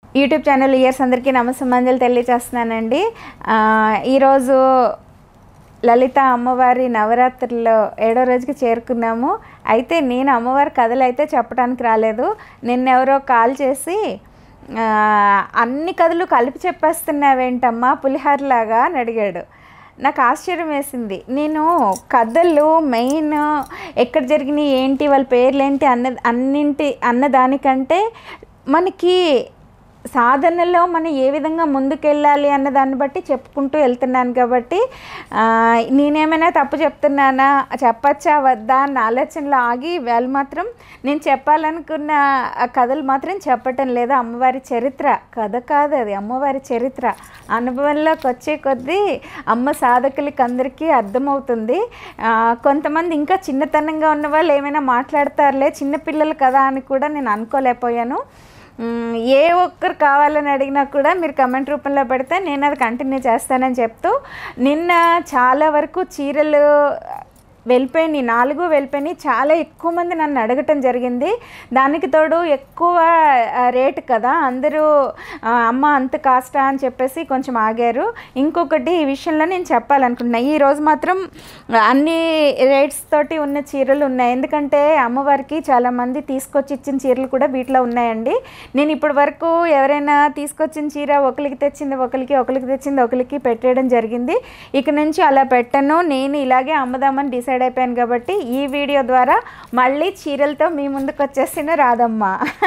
YouTube channel years అందరికీ నమస్సమాంజలు తెలియజేస్తున్నానండి ఆ, ఈరోజు లలిత అమ్మవారి నవరాత్రుల్లో ఏడో రోజుకి చేరుకున్నాము అయితే నేను అమ్మవారి కథలు అయితే చెప్పడానికి రాలేదు నిన్నెవరో కాల్ చేసి ఆ, అన్ని కథలు కలిపి చెప్పేస్తున్నావేంటమ్మా పులిహోరలాగా అని అడిగాడు నాకు ఆశ్చర్యం వేసింది నేను కథలు మెయిన్ ఎక్కడ జరిగినాయి ఏంటి వాళ్ళ పేర్లు ఏంటి అన్న అన్నింటి అన్న దానికంటే మనకి సాధనలో మనం ఏ విధంగా ముందుకెళ్ళాలి అన్న దాన్ని బట్టి చెప్పుకుంటూ వెళ్తున్నాను కాబట్టి ఆ, నేనేమైనా తప్పు చెప్తున్నానా చెప్పచ్చా వద్దా అన్న ఆలోచనలో ఆగి వాళ్ళు మాత్రం నేను చెప్పాలనుకున్న ఆ కథలు మాత్రం చెప్పటం లేదు అమ్మవారి చరిత్ర కథ కాదు అది అమ్మవారి చరిత్ర అనుభవంలోకి వచ్చే కొద్దీ అమ్మ సాధకులకి అందరికీ అర్థమవుతుంది ఆ, కొంతమంది ఇంకా చిన్నతనంగా ఉన్న వాళ్ళు ఏమైనా మాట్లాడతారులే చిన్నపిల్లలు కదా అని కూడా నేను అనుకోలేకపోయాను మ్మ్, ఏ ఒక్కరు కావాలని అడిగినా కూడా మీరు కమెంట్ రూపంలో పెడితే నేను అది కంటిన్యూ చేస్తానని చెప్తూ నిన్న చాలా వరకు చీరలు వెళ్ళిపోయినాయి నాలుగు వెళ్ళిపోయినాయి చాలా ఎక్కువ మంది నన్ను అడగటం జరిగింది దానికి తోడు ఎక్కువ ఆ, రేటు కదా అందరూ ఆ, అమ్మ అంత కాస్టా అని చెప్పేసి కొంచెం ఆగారు ఇంకొకటి ఈ విషయంలో నేను చెప్పాలనుకుంటున్నా ఈ రోజు మాత్రం అన్ని రేట్స్ తోటి ఉన్న చీరలు ఉన్నాయి ఎందుకంటే అమ్మవారికి చాలామంది తీసుకొచ్చి ఇచ్చిన చీరలు కూడా వీటిలో ఉన్నాయండి నేను ఇప్పటి వరకు ఎవరైనా తీసుకొచ్చిన చీర ఒకరికి తెచ్చింది ఒకరికి ఒకరికి తెచ్చింది ఒకరికి పెట్టేయడం జరిగింది ఇక నుంచి అలా పెట్టను నేను ఇలాగే అమ్మదామని డిసైడ్ అయిపోయాను కాబట్టి ఈ వీడియో ద్వారా మళ్ళీ చీరలతో మీ ముందుకు వచ్చేసిన రాదమ్మ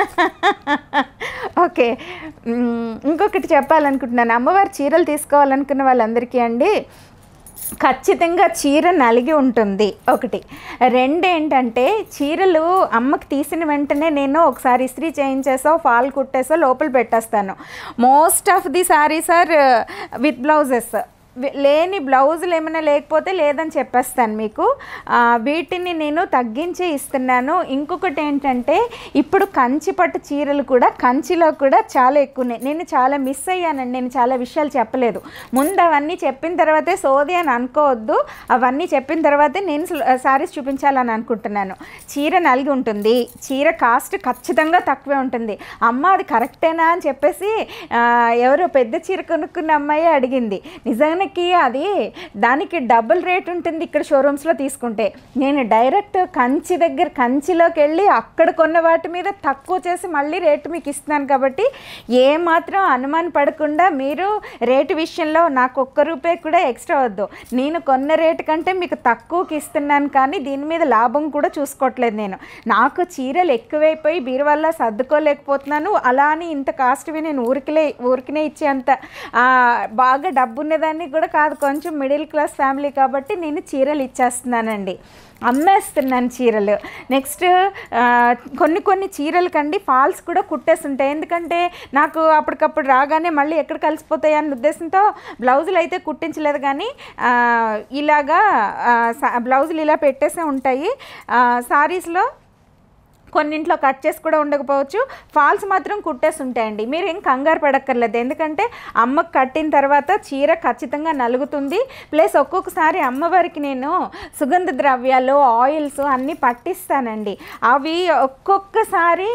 ఓకే మ్, ఇంకొకటి చెప్పాలనుకుంటున్నాను అమ్మవారి చీరలు తీసుకోవాలనుకున్న వాళ్ళందరికీ అండి ఖచ్చితంగా చీర నలిగి ఉంటుంది ఒకటి రెండు ఏంటంటే చీరలు అమ్మకి తీసిన వెంటనే నేను ఒకసారి ఇస్త్రీ చేయించేసో ఫాల్ కుట్టేసో లోపల పెట్టేస్తాను most of the sarees are with blouses వి- లేని బ్లౌజులు ఏమైనా లేకపోతే లేదని చెప్పేస్తాను మీకు ఆ, వీటిని నేను తగ్గించే ఇస్తున్నాను ఇంకొకటి ఏంటంటే ఇప్పుడు కంచి పట్టు చీరలు కూడా కంచిలో కూడా చాలా ఎక్కువనే నేను చాలా మిస్ అయ్యానండి నేను చాలా విషయాలు చెప్పలేదు ముందు అవన్నీ చెప్పిన తర్వాతే సోది అని అనుకోవద్దు అవన్నీ చెప్పిన తర్వాతే నేను శారీస్ చూపించాలని అనుకుంటున్నాను చీర నలిగి ఉంటుంది చీర కాస్ట్ ఖచ్చితంగా తక్కువే ఉంటుంది అమ్మ అది కరెక్టేనా అని చెప్పేసి ఆ, ఎవరో పెద్ద చీర కొనుక్కున్న అమ్మాయి అడిగింది నిజానికి అది దానికి డబుల్ రేట్ ఉంటుంది ఇక్కడ షోరూమ్స్లో తీసుకుంటే నేను డైరెక్ట్ కంచి దగ్గర కంచిలోకి వెళ్ళి అక్కడ కొన్న వాటి మీద తక్కువ చేసి మళ్ళీ రేటు మీకు ఇస్తున్నాను కాబట్టి ఏ మాత్రం అనుమాన పడకుండా మీరు రేటు విషయంలో నాకు ఒక్క రూపాయి కూడా ఎక్స్ట్రా వద్దు నేను కొన్న రేటు కంటే మీకు తక్కువకి ఇస్తున్నాను కానీ దీని మీద లాభం కూడా చూసుకోవట్లేదు నేను నాకు చీరలు ఎక్కువైపోయి బీరువల్ల సర్దుకోలేకపోతున్నాను అలా అని ఇంత కాస్ట్వి నేను ఊరికిలే ఊరికినే ఇచ్చేంత ఆ, బాగా డబ్బు ఉన్నదాన్ని కూడా కాదు కొంచెం మిడిల్ క్లాస్ ఫ్యామిలీ కాబట్టి నేను చీరలు ఇచ్చేస్తున్నానండి అమ్మేస్తున్నాను చీరలు నెక్స్ట్ ఆ, కొన్ని కొన్ని చీరలు కండి ఫాల్స్ కూడా కుట్టేసి ఉంటాయి ఎందుకంటే నాకు అప్పటికప్పుడు రాగానే మళ్ళీ ఎక్కడ కలిసిపోతాయి అన్న ఉద్దేశంతో బ్లౌజులు అయితే కుట్టించలేదు కానీ ఆ, ఇలాగా ఆ, సా- బ్లౌజులు ఇలా పెట్టేసే ఉంటాయి సారీస్లో కొన్నింట్లో కట్ చేసి కూడా ఉండకపోవచ్చు ఫాల్స్ మాత్రం కుట్టేసి ఉంటాయండి మీరు ఏం కంగారు పడక్కర్లేదు ఎందుకంటే అమ్మకు కట్టిన తర్వాత చీర ఖచ్చితంగా నలుగుతుంది ప్లస్ ఒక్కొక్కసారి అమ్మవారికి నేను సుగంధ ద్రవ్యాలు ఆయిల్స్ అన్నీ పట్టిస్తానండి అవి ఒక్కొక్కసారి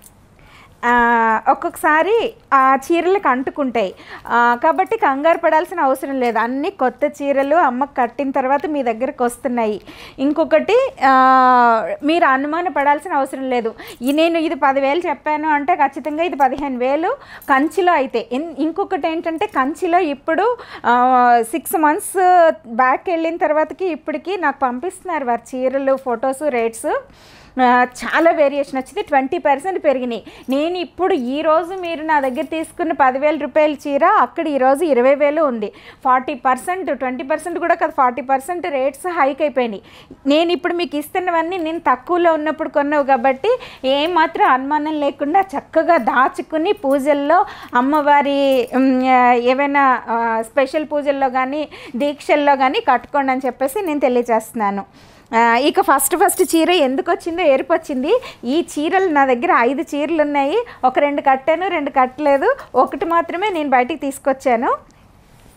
ఆ, ఒక్కొక్కసారి ఆ చీరలకు అంటుకుంటాయి ఆ, కాబట్టి కంగారు పడాల్సిన అవసరం లేదు అన్ని కొత్త చీరలు అమ్మకు కట్టిన తర్వాత మీ దగ్గరకు వస్తున్నాయి ఇంకొకటి ఆ, మీరు అనుమాన పడాల్సిన అవసరం లేదు ఈ నేను ఇది పదివేలు చెప్పాను అంటే ఖచ్చితంగా ఇది పదిహేను వేలు కంచిలో అయితే ఇన్- ఇంకొకటి ఏంటంటే కంచిలో ఇప్పుడు సిక్స్ మంత్స్ బ్యాక్ వెళ్ళిన తర్వాతకి ఇప్పటికి నాకు పంపిస్తున్నారు వారి చీరలు ఫొటోస్ రేట్స్ ఆ, చాలా వేరియేషన్ వచ్చింది ట్వంటీ పర్సెంట్ పెరిగినాయి నేను ఇప్పుడు ఈ రోజు మీరు నా దగ్గర తీసుకున్న పదివేల రూపాయల చీర అక్కడ ఈరోజు ఇరవై వేలు ఉంది ఫార్టీ పర్సెంట్ ట్వంటీ పర్సెంట్ కూడా కాదు ఫార్టీ పర్సెంట్ రేట్స్ హైక్ అయిపోయినాయి నేను ఇప్పుడు మీకు ఇస్తున్నవన్నీ నేను తక్కువలో ఉన్నప్పుడు కొన్నావు కాబట్టి ఏమాత్రం అనుమానం లేకుండా చక్కగా దాచుకుని పూజల్లో అమ్మవారి ఉమ్, ఆ, ఏవైనా ఆ, స్పెషల్ పూజల్లో కానీ దీక్షల్లో కానీ కట్టుకోండి అని చెప్పేసి నేను తెలియజేస్తున్నాను ఆ, ఇక ఫస్ట్ ఫస్ట్ చీర ఎందుకు వచ్చిందో ఏరుపు వచ్చింది ఈ చీరలు నా దగ్గర ఐదు చీరలు ఉన్నాయి ఒక రెండు కట్టాను రెండు కట్టలేదు ఒకటి మాత్రమే నేను బయటికి తీసుకొచ్చాను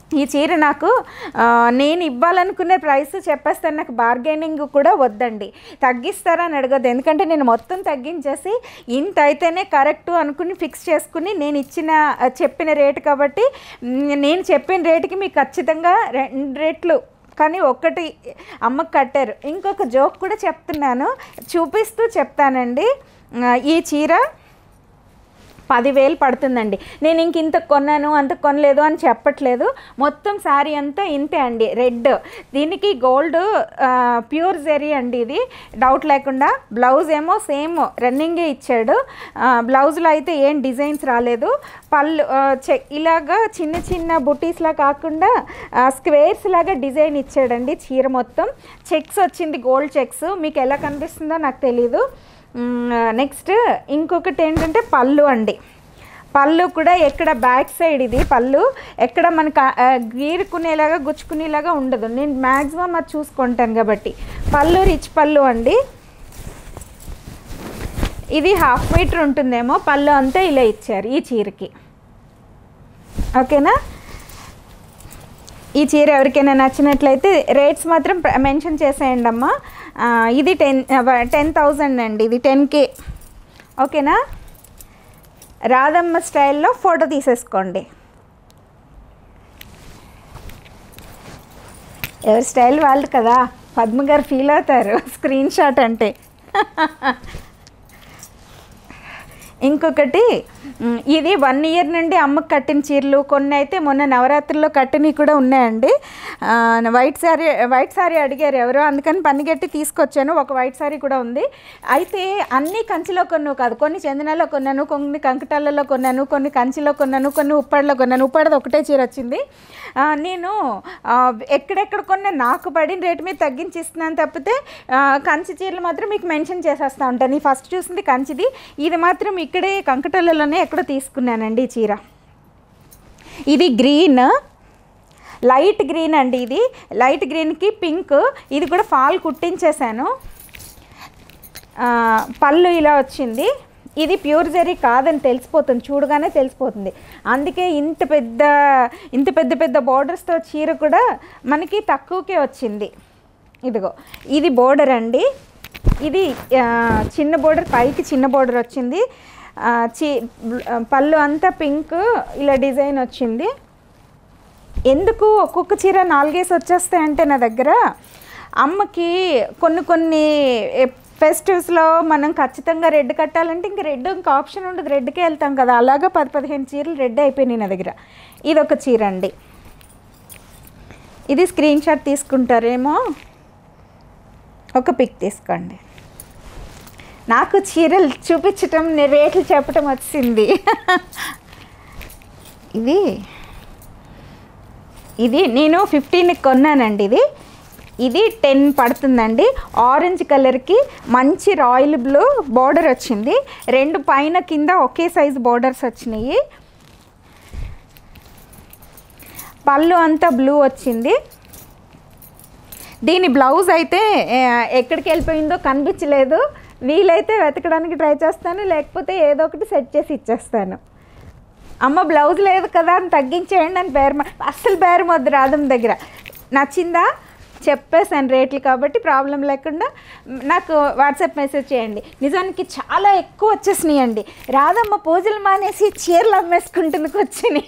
ఈ చీర నాకు ఆ, నేను ఇవ్వాలనుకునే ప్రైస్ చెప్పేస్తాను నాకు బార్గెనింగ్ కూడా వద్దండి తగ్గిస్తారా అని అడగద్దు ఎందుకంటే నేను మొత్తం తగ్గించేసి ఇంత అయితేనే కరెక్ట్ అనుకుని ఫిక్స్ చేసుకుని నేను ఇచ్చిన ఆ, చెప్పిన రేటు కాబట్టి మ్, నేను చెప్పిన రేటుకి మీకు ఖచ్చితంగా రెండు రేట్లు కానీ ఒక్కటి అమ్మకు కట్టారు ఇంకొక జోక్ కూడా చెప్తున్నాను చూపిస్తూ చెప్తానండి ఆ, ఈ చీర పదివేలు పడుతుందండి నేను ఇంక ఇంత కొన్నాను అంత కొనలేదు అని చెప్పట్లేదు మొత్తం శారీ అంతా ఇంతే అండి రెడ్ దీనికి గోల్డ్ ప్యూర్ జెరీ అండి ఇది డౌట్ లేకుండా బ్లౌజ్ ఏమో సేమ్ రన్నింగే ఇచ్చాడు ఆ, బ్లౌజ్లో అయితే ఏం డిజైన్స్ రాలేదు పళ్ళు ఆ, చె ఇలాగా చిన్న చిన్న బుటీస్లా కాకుండా ఆ, స్క్వేర్స్ లాగా డిజైన్ ఇచ్చాడండి చీర మొత్తం చెక్స్ వచ్చింది గోల్డ్ చెక్స్ మీకు ఎలా కనిపిస్తుందో నాకు తెలీదు నెక్స్ట్ ఇంకొకటి ఏంటంటే పళ్ళు అండి పళ్ళు కూడా ఎక్కడ బ్యాక్ సైడ్ ఇది పళ్ళు ఎక్కడ మనకు ఆ, ఆ, గీరుకునేలాగా గుచ్చుకునేలాగా ఉండదు నేను మ్యాక్సిమం అది చూసుకుంటాను కాబట్టి పళ్ళు రిచ్ పళ్ళు అండి ఇది హాఫ్ మీటర్ ఉంటుందేమో పళ్ళు అంతా ఇలా ఇచ్చారు ఈ చీరకి ఓకేనా ఈ చీర ఎవరికైనా నచ్చినట్లయితే రేట్స్ మాత్రం ప్ర- మెన్షన్ చేసేయండి అమ్మా ఆ, ఇది టెన్ టెన్ థౌజండ్ అండి ఇది టెన్ కే ఓకేనా రాధమ్మ స్టైల్లో ఫోటో తీసేసుకోండి ఎవరి స్టైల్ వాళ్ళు కదా పద్మ గారు ఫీల్ అవుతారు స్క్రీన్ షాట్ అంటే ఇంకొకటి మ్, ఇది వన్ ఇయర్ నుండి అమ్మకు కట్టిన చీరలు కొన్ని అయితే మొన్న నవరాత్రుల్లో కట్టినవి కూడా ఉన్నాయండి ఆ, వైట్ శారీ వైట్ శారీ అడిగారు ఎవరో అందుకని పనిగట్టి తీసుకొచ్చాను ఒక వైట్ శారీ కూడా ఉంది అయితే అన్ని కంచిలో కొన్నావు కాదు కొన్ని చందనాలో కొన్నాను కొన్ని కంకటాలలో కొన్నాను కొన్ని కంచిలో కొన్నాను కొన్ని ఉప్పాడలో కొన్నాను ఉప్పాడది ఒకటే చీర వచ్చింది ఆ, నేను ఆ, ఎక్కడెక్కడ కొన్నా నాకు పడిన రేటు మీద తగ్గించి ఇస్తున్నాను తప్పితే ఆ, కంచి చీరలు మాత్రం మీకు మెన్షన్ చేసేస్తా ఉంటాను ఈ ఫస్ట్ చూసింది కంచిది ఇది మాత్రం ఇక్కడే కంకటలలోనే ఎక్కడ తీసుకున్నానండి ఈ చీర ఇది గ్రీన్ లైట్ గ్రీన్ అండి ఇది లైట్ గ్రీన్కి పింక్ ఇది కూడా ఫాల్ కుట్టించేశాను ఆ, పళ్ళు ఇలా వచ్చింది ఇది ప్యూర్ జరీ కాదని తెలిసిపోతుంది చూడగానే తెలిసిపోతుంది అందుకే ఇంత పెద్ద ఇంత పెద్ద పెద్ద బోర్డర్స్తో చీర కూడా మనకి తక్కువకే వచ్చింది ఇదిగో ఇది బోర్డర్ అండి ఇది ఆ, చిన్న బోర్డర్ పైకి చిన్న బోర్డర్ వచ్చింది ఆ, చి పళ్ళు అంతా పింక్ ఇలా డిజైన్ వచ్చింది ఎందుకు ఒక్కొక్క చీర నాలుగేసి వచ్చేస్తాయంటే నా దగ్గర అమ్మకి కొన్ని కొన్ని ఫెస్టివ్స్లో మనం ఖచ్చితంగా రెడ్ కట్టాలంటే ఇంక రెడ్ ఇంకా ఆప్షన్ ఉండదు రెడ్కే వెళ్తాం కదా అలాగా పది పదిహేను చీరలు రెడ్ అయిపోయినాయి నా దగ్గర ఇది ఒక చీర అండి ఇది స్క్రీన్ షాట్ తీసుకుంటారేమో ఒక పిక్ తీసుకోండి నాకు చీరలు చూపించటం నే- రేట్లు చెప్పటం వచ్చింది ఇది ఇది నేను ఫిఫ్టీన్కి కొన్నానండి ఇది ఇది టెన్ పడుతుందండి ఆరెంజ్ కలర్కి మంచి రాయల్ బ్లూ బార్డర్ వచ్చింది రెండు పైన కింద ఒకే సైజ్ బార్డర్స్ వచ్చినాయి పళ్ళు అంతా బ్లూ వచ్చింది దీని బ్లౌజ్ అయితే ఆ, ఎక్కడికి వెళ్ళిపోయిందో కనిపించలేదు వీలైతే వెతకడానికి ట్రై చేస్తాను లేకపోతే ఏదో ఒకటి సెట్ చేసి ఇచ్చేస్తాను అమ్మ బ్లౌజ్ లేదు కదా అని తగ్గించేయండి అని బేరం అస్సలు బేరం వద్దు రాధం దగ్గర నచ్చిందా చెప్పేసాను రేట్లు కాబట్టి ప్రాబ్లం లేకుండా నాకు వాట్సాప్ మెసేజ్ చేయండి నిజానికి చాలా ఎక్కువ వచ్చేసినాయి అండి రాధమ్మ పూజలు మానేసి చీరలు అమ్మేసుకుంటున్నకు వచ్చినాయి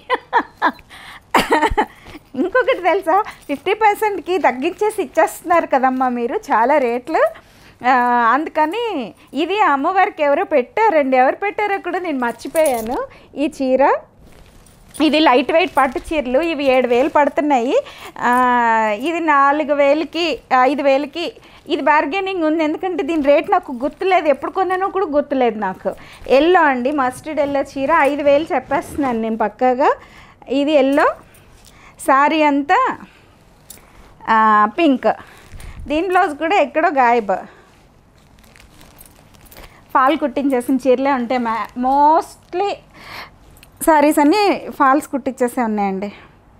ఇంకొకటి తెలుసా ఫిఫ్టీ పర్సెంట్కి తగ్గించేసి ఇచ్చేస్తున్నారు కదమ్మా మీరు చాలా రేట్లు ఆ, అందుకని ఇది అమ్మవారికి ఎవరో పెట్టారండి ఎవరు పెట్టారో కూడా నేను మర్చిపోయాను ఈ చీర ఇది లైట్ వెయిట్ పట్టు చీరలు ఇవి ఏడు వేలు పడుతున్నాయి ఆ, ఇది నాలుగు వేలకి ఐదు వేలకి ఇది బార్గెనింగ్ ఉంది ఎందుకంటే దీని రేట్ నాకు గుర్తులేదు ఎప్పుడు కొన్నానో కూడా గుర్తులేదు నాకు ఎల్లో అండి మస్టర్డ్ ఎల్లో చీర ఐదు వేలు చెప్పేస్తున్నాను నేను పక్కాగా ఇది ఎల్లో శారీ అంతా ఆ, పింక్ దీని బ్లౌజ్ కూడా ఎక్కడో గాయబ్ ఫాల్ కుట్టించేసిన చీరలే ఉంటాయి మ్యా మోస్ట్లీ సారీస్ అన్నీ ఫాల్స్ కుట్టించేసే ఉన్నాయండి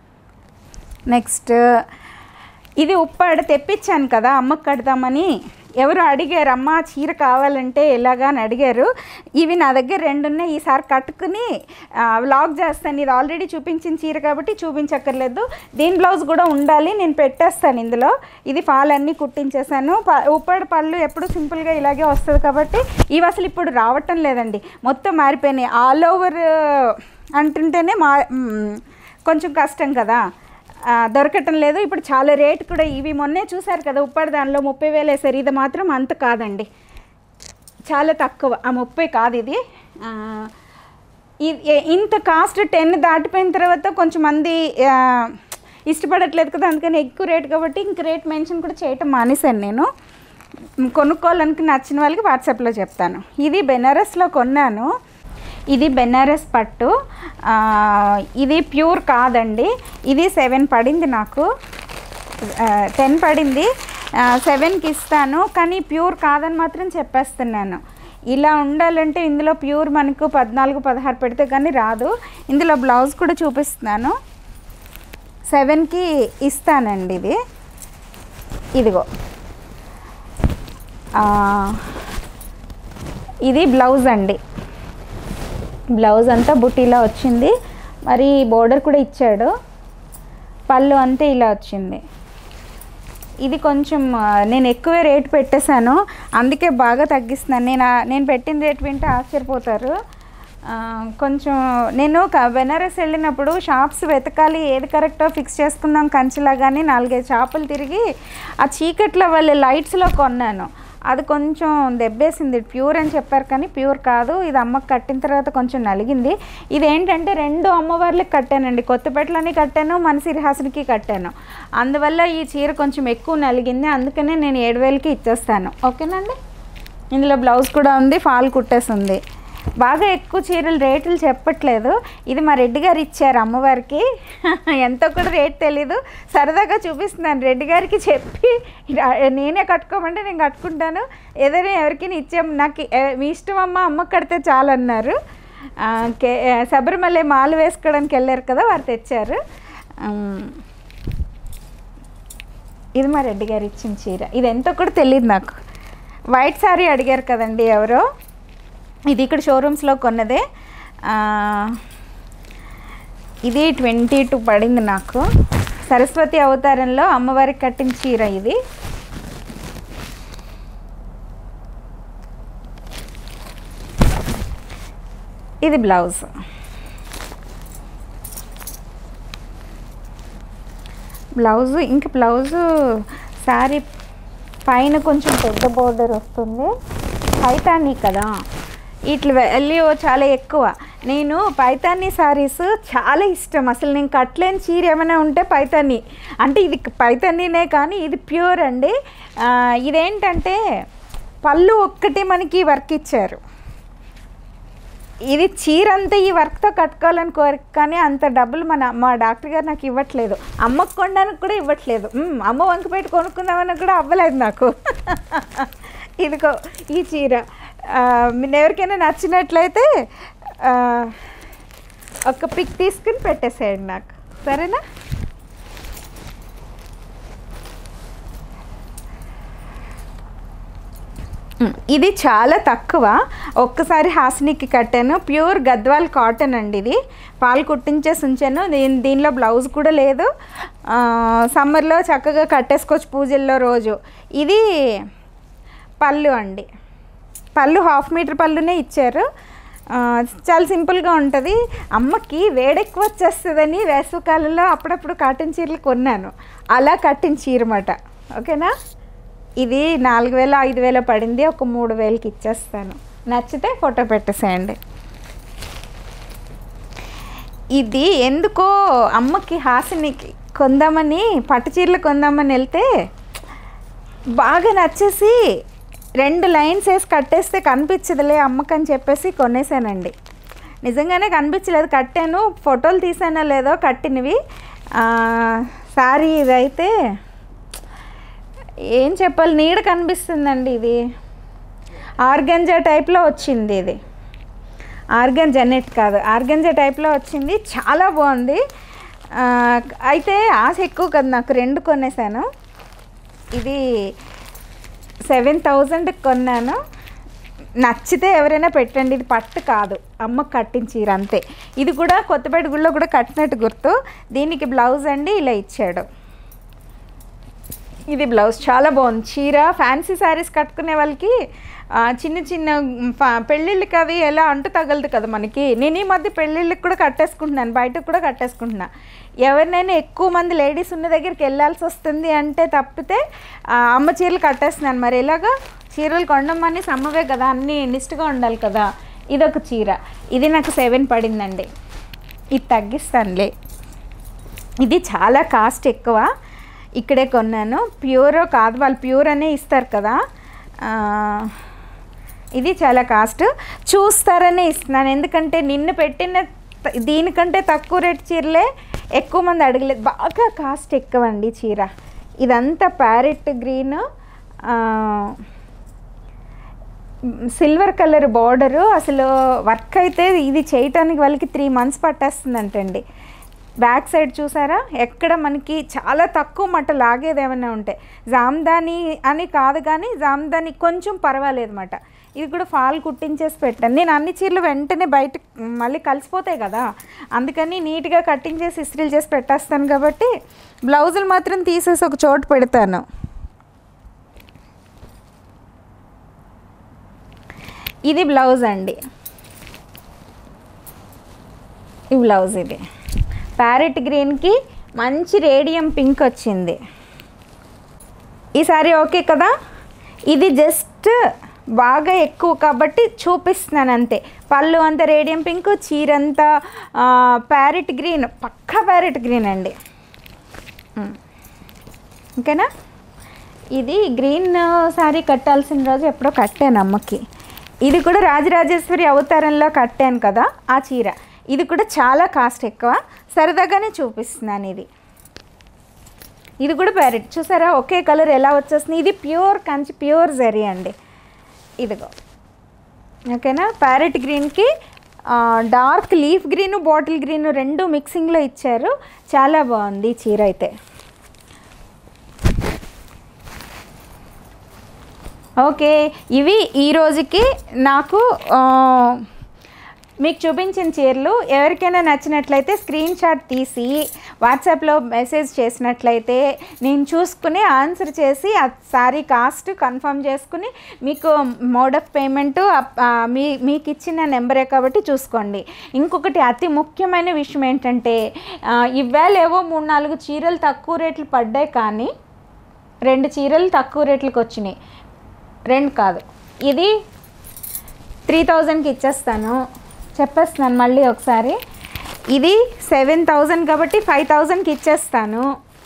నెక్స్ట్ ఇది ఉప్పాడ తెప్పించాను కదా అమ్మకి కడదామని ఎవరు అడిగారు అమ్మ చీర కావాలంటే ఎలాగా అని అడిగారు ఇవి నా దగ్గర రెండు ఉన్నాయి ఈసారి కట్టుకుని వ్లాగ్ చేస్తాను ఇది ఆల్రెడీ చూపించిన చీర కాబట్టి చూపించక్కర్లేదు దీని బ్లౌజ్ కూడా ఉండాలి నేను పెట్టేస్తాను ఇందులో ఇది పాలన్నీ కుట్టించేసాను ప ఉప్పడి పళ్ళు ఎప్పుడు సింపుల్గా ఇలాగే వస్తుంది కాబట్టి ఇవి అసలు ఇప్పుడు రావటం లేదండి మొత్తం మారిపోయినాయి ఆల్ ఓవర్ అంటుంటేనే మా మ్, కొంచెం కష్టం కదా ఆ, దొరకటం లేదు ఇప్పుడు చాలా రేట్ కూడా ఇవి మొన్నే చూసారు కదా ఉప్పడి దానిలో ముప్పై వేలు వేసారు ఇది మాత్రం అంత కాదండి చాలా తక్కువ ఆ ముప్పై కాదు ఇది ఆ, ఇది ఏ- ఇంత కాస్ట్ టెన్ దాటిపోయిన తర్వాత కొంచెం మంది ఆ, ఇష్టపడట్లేదు కదా అందుకని ఎక్కువ రేట్ కాబట్టి ఇంక రేట్ మెన్షన్ కూడా చేయటం మానేశాను నేను మ్, కొనుక్కోవాలనుకుని నచ్చిన వాళ్ళకి వాట్సాప్లో చెప్తాను ఇది బెనారస్లో కొన్నాను ఇది బెనారస్ పట్టు ఆ, ఇది ప్యూర్ కాదండి ఇది సెవెన్ పడింది నాకు టెన్ పడింది సెవెన్కి ఇస్తాను కానీ ప్యూర్ కాదని మాత్రం చెప్పేస్తున్నాను ఇలా ఉండాలంటే ఇందులో ప్యూర్ మనకు పద్నాలుగు పదహారు పెడితే కానీ రాదు ఇందులో బ్లౌజ్ కూడా చూపిస్తున్నాను సెవెన్కి ఇస్తానండి ఇది ఇదిగో ఆ, ఇది బ్లౌజ్ అండి బ్లౌజ్ అంతా బుటీలా వచ్చింది మరి బోర్డర్ కూడా ఇచ్చాడు పళ్ళు అంతే ఇలా వచ్చింది ఇది కొంచెం ఆ, నేను ఎక్కువ రేట్ పెట్టేశాను అందుకే బాగా తగ్గిస్తున్నాను నేను ఆ- నేను పెట్టిన రేట్ వింటే ఆశ్చర్యపోతారు ఆ, కొంచెం నేను క- బెనారస్ వెళ్ళినప్పుడు షాప్స్ వెతకాలి ఏది కరెక్టో ఫిక్స్ చేసుకుందాం కంచిలా కానీ నాలుగైదు షాపులు తిరిగి ఆ చీకట్లో వాళ్ళ లైట్స్లో కొన్నాను అది కొంచెం దెబ్బేసింది ప్యూర్ అని చెప్పారు కానీ ప్యూర్ కాదు ఇది అమ్మకి కట్టిన తర్వాత కొంచెం నలిగింది ఇది ఏంటంటే రెండు అమ్మవార్లకి కట్టానండి కొత్తపేటలోని కట్టాను మన సిరిహాసునికి కట్టాను అందువల్ల ఈ చీర కొంచెం ఎక్కువ నలిగింది అందుకనే నేను ఏడు వేలకి ఇచ్చేస్తాను ఓకేనండి ఇందులో బ్లౌజ్ కూడా ఉంది ఫాల్ కుట్టేసి ఉంది బాగా ఎక్కువ చీరలు రేట్లు చెప్పట్లేదు ఇది మా రెడ్డి గారు ఇచ్చారు అమ్మవారికి ఎంతో కూడా రేట్ తెలీదు సరదాగా చూపిస్తున్నాను రెడ్డి గారికి చెప్పి రా- నేనే కట్టుకోమంటే నేను కట్టుకుంటాను ఏదైనా ఎవరికైనా ఇచ్చాము నాకు ఏ- మీ ఇష్టం అమ్మ అమ్మకి కడితే చాలు అన్నారు ఆ, కే శబరిమల మాల వేసుకోవడానికి వెళ్ళారు కదా వారు తెచ్చారు ఉమ్, ఇది మా రెడ్డి గారు ఇచ్చిన చీర ఇది ఎంతో కూడా తెలియదు నాకు వైట్ శారీ అడిగారు కదండి ఎవరో ఇది ఇక్కడ షోరూమ్స్లో కొన్నదే ఆ, ఇది ట్వంటీ టూ పడింది నాకు సరస్వతి అవతారంలో అమ్మవారికి కట్టిన చీర ఇది ఇది బ్లౌజ్ బ్లౌజ్ ఇంక బ్లౌజు శారీ పైన కొంచెం పెద్ద బోర్డర్ వస్తుంది పైతానీ కదా ఇట్లా వాల్యూ చాలా ఎక్కువ నేను పైతానీ శారీస్ చాలా ఇష్టం అసలు నేను కట్టలేని చీర ఏమైనా ఉంటే పైతానీ అంటే ఇది పైతానీనే కానీ ఇది ప్యూర్ అండి ఆ, ఇదేంటంటే పళ్ళు ఒక్కటి మనకి వర్క్ ఇచ్చారు ఇది చీర అంతా ఈ వర్క్తో కట్టుకోవాలని కోరిక కానీ అంత డబ్బులు మన మా డాక్టర్ గారు నాకు ఇవ్వట్లేదు అమ్మకు కొనడానికి కూడా ఇవ్వట్లేదు మ్మ్, అమ్మ వంక పెట్టి కొనుక్కుందామని కూడా అవ్వలేదు నాకు ఇదిగో ఈ చీర ఆ, మీరు ఎవరికైనా నచ్చినట్లయితే ఆ, ఒక పిక్ తీసుకుని పెట్టేసేయండి నాకు సరేనా ఉమ్, ఇది చాలా తక్కువ ఒక్కసారి హాసినికి కట్టాను ప్యూర్ గద్వాల్ కాటన్ అండి ఇది పాలు కుట్టించేసి ఉంచాను దీని దీనిలో బ్లౌజ్ కూడా లేదు ఆ, సమ్మర్లో చక్కగా కట్టేసుకోవచ్చు పూజల్లో రోజు ఇది పళ్ళు అండి పళ్ళు హాఫ్ మీటర్ పళ్ళునే ఇచ్చారు ఆ, చాలా సింపుల్గా ఉంటుంది అమ్మకి వేడెక్కువ వచ్చేస్తుందని వేసవికాలంలో అప్పుడప్పుడు కాటన్ చీరలు కొన్నాను అలా కట్టిన చీరమాట ఓకేనా ఇది నాలుగు వేల ఐదు వేల పడింది ఒక మూడు వేలకి ఇచ్చేస్తాను నచ్చితే ఫోటో పెట్టేసేయండి ఇది ఎందుకో అమ్మకి హాసినికి కొందామని పట్టు చీరలు కొందామని వెళ్తే బాగా నచ్చేసి రెండు లైన్స్ వేసి కట్టేస్తే కనిపించదులే అమ్మకని చెప్పేసి కొనేసానండి నిజంగానే కనిపించలేదు కట్టాను ఫోటోలు తీసానో లేదో కట్టినవి ఆ, శారీ ఇదైతే ఏం చెప్పాలి నీడ కనిపిస్తుందండి ఇది ఆర్గంజా టైప్లో వచ్చింది ఇది ఆర్గంజా నెట్ కాదు ఆర్గంజా టైప్లో వచ్చింది చాలా బాగుంది ఆ, అయితే ఆశ ఎక్కువ కదా నాకు రెండు కొనేసాను ఇది సెవెన్ థౌజండ్ కొన్నాను నచ్చితే ఎవరైనా పెట్టండి ఇది పట్టు కాదు అమ్మకు కట్టిన చీర అంతే ఇది కూడా కొత్తపేట గుళ్ళో కూడా కట్టినట్టు గుర్తు దీనికి బ్లౌజ్ అండి ఇలా ఇచ్చాడు ఇది బ్లౌజ్ చాలా బాగుంది చీర ఫ్యాన్సీ శారీస్ కట్టుకునే వాళ్ళకి ఆ, చిన్న చిన్న మ్, ఫ- పెళ్ళిళ్ళకి అది ఎలా అంటు తగలదు కదా మనకి నేను ఈ మధ్య పెళ్ళిళ్ళకి కూడా కట్టేసుకుంటున్నాను బయటకు కూడా కట్టేసుకుంటున్నా ఎవరినైనా ఎక్కువ మంది లేడీస్ ఉన్న దగ్గరికి వెళ్ళాల్సి వస్తుంది అంటే తప్పితే ఆ, అమ్మ చీరలు కట్టేస్తున్నాను మరి ఎలాగా చీరలు కొనడం సమ్మవే కదా అన్నీ నిష్ఠగా ఉండాలి కదా ఇదొక చీర ఇది నాకు సెవెన్ పడిందండి ఇది తగ్గిస్తానులే ఇది చాలా కాస్ట్ ఎక్కువ ఇక్కడే కొన్నాను ప్యూరో కాదు వాళ్ళు ప్యూర్ అనే ఇస్తారు కదా ఆ, ఇది చాలా కాస్ట్ చూస్తారనే ఇస్తున్నాను ఎందుకంటే నిన్ను పెట్టిన త- దీనికంటే తక్కువ రేట్ చీరలే ఎక్కువ మంది అడగలేదు బాగా కాస్ట్ ఎక్కువ అండి చీర ఇదంతా parrot green silver colour border అసలు వర్క్ అయితే ఇది చేయటానికి వాళ్ళకి త్రీ మంత్స్ పట్టేస్తుందంటండి బ్యాక్ సైడ్ చూసారా ఎక్కడ మనకి చాలా తక్కువ మట్ట లాగేది ఏమైనా ఉంటాయి జామ్దాని అని కాదు కానీ జామ్దాని కొంచెం పర్వాలేదు మాట ఇది కూడా ఫాల్ కుట్టించేసి పెట్టాను నేను అన్ని చీరలు వెంటనే బయట మళ్ళీ కలిసిపోతాయి కదా అందుకని నీట్గా కట్టింగ్ చేసి ఇస్త్రీలు చేసి పెట్టేస్తాను కాబట్టి బ్లౌజులు మాత్రం తీసేసి ఒక చోటు పెడతాను ఇది బ్లౌజ్ అండి ఈ బ్లౌజ్ ఇది ప్యారెట్ గ్రీన్కి మంచి రేడియం పింక్ వచ్చింది ఈసారి ఓకే కదా ఇది జస్ట్ బాగా ఎక్కువ కాబట్టి చూపిస్తున్నాను అంతే పళ్ళు అంతా రేడియం పింక్ చీర అంతా ప్యారెట్ గ్రీన్ పక్కా ప్యారెట్ గ్రీన్ అండి ఉమ్. ఓకేనా ఇది గ్రీన్ శారీ కట్టాల్సిన రోజు ఎప్పుడో కట్టాను అమ్మకి ఇది కూడా రాజరాజేశ్వరి అవతారంలో కట్టాను కదా ఆ చీర ఇది కూడా చాలా కాస్ట్ ఎక్కువ సరదాగానే చూపిస్తున్నాను ఇది ఇది కూడా ప్యారెట్ చూసారా ఒకే కలర్ ఎలా వచ్చేస్తుంది ఇది ప్యూర్ కంచి ప్యూర్ జరీ అండి ఇదిగో ఓకేనా ప్యారెట్ గ్రీన్కి dark leaf green bottle green రెండు మిక్సింగ్లో ఇచ్చారు చాలా బాగుంది ఈ చీర అయితే ఓకే ఇవి ఈ రోజుకి నాకు ఆ, మీకు చూపించిన చీరలు ఎవరికైనా నచ్చినట్లయితే స్క్రీన్ షాట్ తీసి వాట్సాప్లో మెసేజ్ చేసినట్లయితే నేను చూసుకుని ఆన్సర్ చేసి ఆ సారీ కాస్ట్ కన్ఫర్మ్ చేసుకుని మీకు మోడ్ ఆఫ్ పేమెంట్ మీ మీకు ఇచ్చిన నెంబరే కాబట్టి చూసుకోండి ఇంకొకటి అతి ముఖ్యమైన విషయం ఏంటంటే ఆ, ఇవాళ ఏవో మూడు నాలుగు చీరలు తక్కువ రేట్లు పడ్డాయి కానీ రెండు చీరలు తక్కువ రేట్లకు వచ్చినాయి రెండు కాదు ఇది త్రీ థౌజండ్కి ఇచ్చేస్తాను చెప్పేస్తున్నాను మళ్ళీ ఒకసారి ఇది సెవెన్ థౌజండ్ కాబట్టి ఫైవ్ థౌజండ్కి ఇచ్చేస్తాను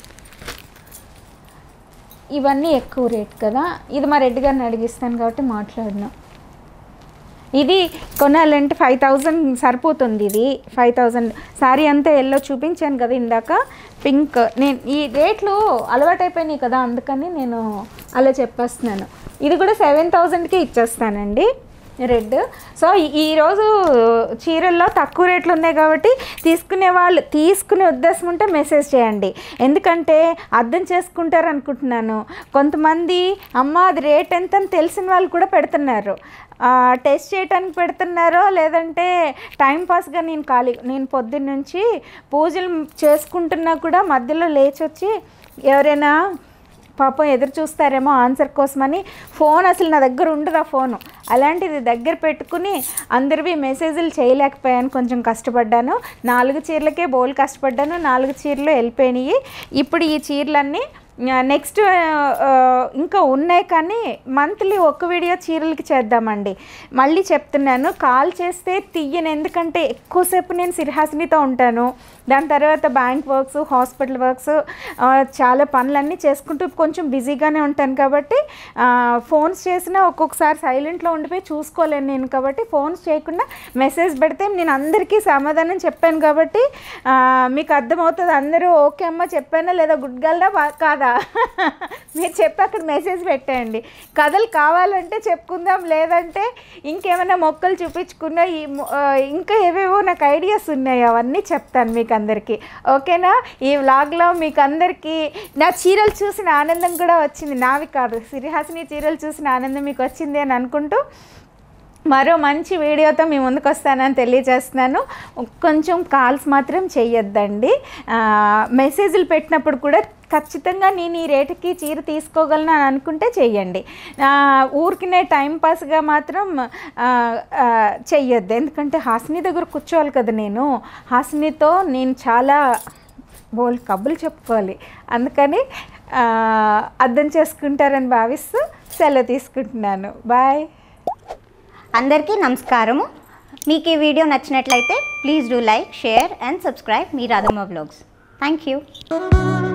ఇవన్నీ ఎక్కువ రేట్ కదా ఇది మా రెడ్డి గారిని అడిగిస్తాను కాబట్టి మాట్లాడినా ఇది కొనాలంటే ఫైవ్ థౌజండ్ సరిపోతుంది ఇది ఫైవ్ థౌజండ్ సారీ అంతా ఎల్లో చూపించాను కదా ఇందాక పింక్ నేను ఈ రేట్లు అలవాటైపోయినాయి కదా అందుకని నేను అలా చెప్పేస్తున్నాను ఇది కూడా సెవెన్ థౌజండ్కి ఇచ్చేస్తానండి రెడ్ సో ఈ- ఈరోజు చీరల్లో తక్కువ రేట్లు ఉన్నాయి కాబట్టి తీసుకునే వాళ్ళు తీసుకునే ఉద్దేశం ఉంటే మెసేజ్ చేయండి ఎందుకంటే అర్థం చేసుకుంటారు అనుకుంటున్నాను కొంతమంది అమ్మ అది రేట్ ఎంత అని తెలిసిన వాళ్ళు కూడా పెడుతున్నారు ఆ, టెస్ట్ చేయడానికి పెడుతున్నారో లేదంటే టైం పాస్గా నేను ఖాళీ నేను పొద్దున్న నుంచి పూజలు చేసుకుంటున్నా కూడా మధ్యలో లేచి వచ్చి ఎవరైనా పాపం ఎదురు చూస్తారేమో ఆన్సర్ కోసమని ఫోన్ అసలు నా దగ్గర ఉండదు ఆ ఫోను అలాంటిది దగ్గర పెట్టుకుని అందరివి మెసేజ్లు చేయలేకపోయాను కొంచెం కష్టపడ్డాను నాలుగు చీరలకే బోల్ కష్టపడ్డాను నాలుగు చీరలు వెళ్ళిపోయినాయి ఇప్పుడు ఈ చీరలన్నీ నెక్స్ట్ ఇంకా ఉన్నాయి కానీ మంత్లీ ఒక్క వీడియో చీరలకి చేద్దామండి మళ్ళీ చెప్తున్నాను కాల్ చేస్తే తీయను ఎందుకంటే ఎక్కువసేపు నేను సిరిహాసినితో ఉంటాను దాని తర్వాత బ్యాంక్ వర్క్స్ హాస్పిటల్ వర్క్స్ చాలా పనులన్నీ చేసుకుంటూ కొంచెం బిజీగానే ఉంటాను కాబట్టి ఫోన్స్ చేసినా ఒక్కొక్కసారి సైలెంట్లో ఉండిపోయి చూసుకోలేను నేను కాబట్టి ఫోన్స్ చేయకుండా మెసేజ్ పెడితే నేను అందరికీ సమాధానం చెప్పాను కాబట్టి ఆ, మీకు అర్థమవుతుంది అందరూ ఓకే అమ్మ చెప్పానా లేదా గుడ్ గల్లా కాదా మీరు చెప్పి అక్కడ మెసేజ్ పెట్టండి కథలు కావాలంటే చెప్పుకుందాం లేదంటే ఇంకేమైనా మొక్కలు చూపించుకున్నా ఈ మొ- ఆ, ఇంకా ఏవేవో నాకు ఐడియాస్ ఉన్నాయి అవన్నీ చెప్తాను మీకు అందరికీ ఓకేనా ఈ వ్లాగ్లో మీకు అందరికీ నా చీరలు చూసిన ఆనందం కూడా వచ్చింది నావి కాదు సిరిహాసిని చీరలు చూసిన ఆనందం మీకు వచ్చింది అని అనుకుంటూ మరో మంచి వీడియోతో మీ ముందుకు వస్తానని తెలియజేస్తున్నాను కొంచెం కాల్స్ మాత్రం చెయ్యొద్దండి ఆ, మెసేజ్లు పెట్టినప్పుడు కూడా ఖచ్చితంగా నేను ఈ రేటుకి చీర తీసుకోగలను అని అనుకుంటే చెయ్యండి ఆ, ఊరికినే టైం పాస్గా మాత్రం ఆ, ఆ, చెయ్యొద్దు ఎందుకంటే హాసిని దగ్గర కూర్చోవాలి కదా నేను హాసినితో నేను చాలా బోల్ కబులు చెప్పుకోవాలి అందుకని ఆ, అర్థం చేసుకుంటారని భావిస్తూ సెలవు తీసుకుంటున్నాను బాయ్ అందరికీ నమస్కారము మీకు ఈ వీడియో నచ్చినట్లయితే please do like share and subscribe మీ రాధమ్మ బ్లాగ్స్ థ్యాంక్ యూ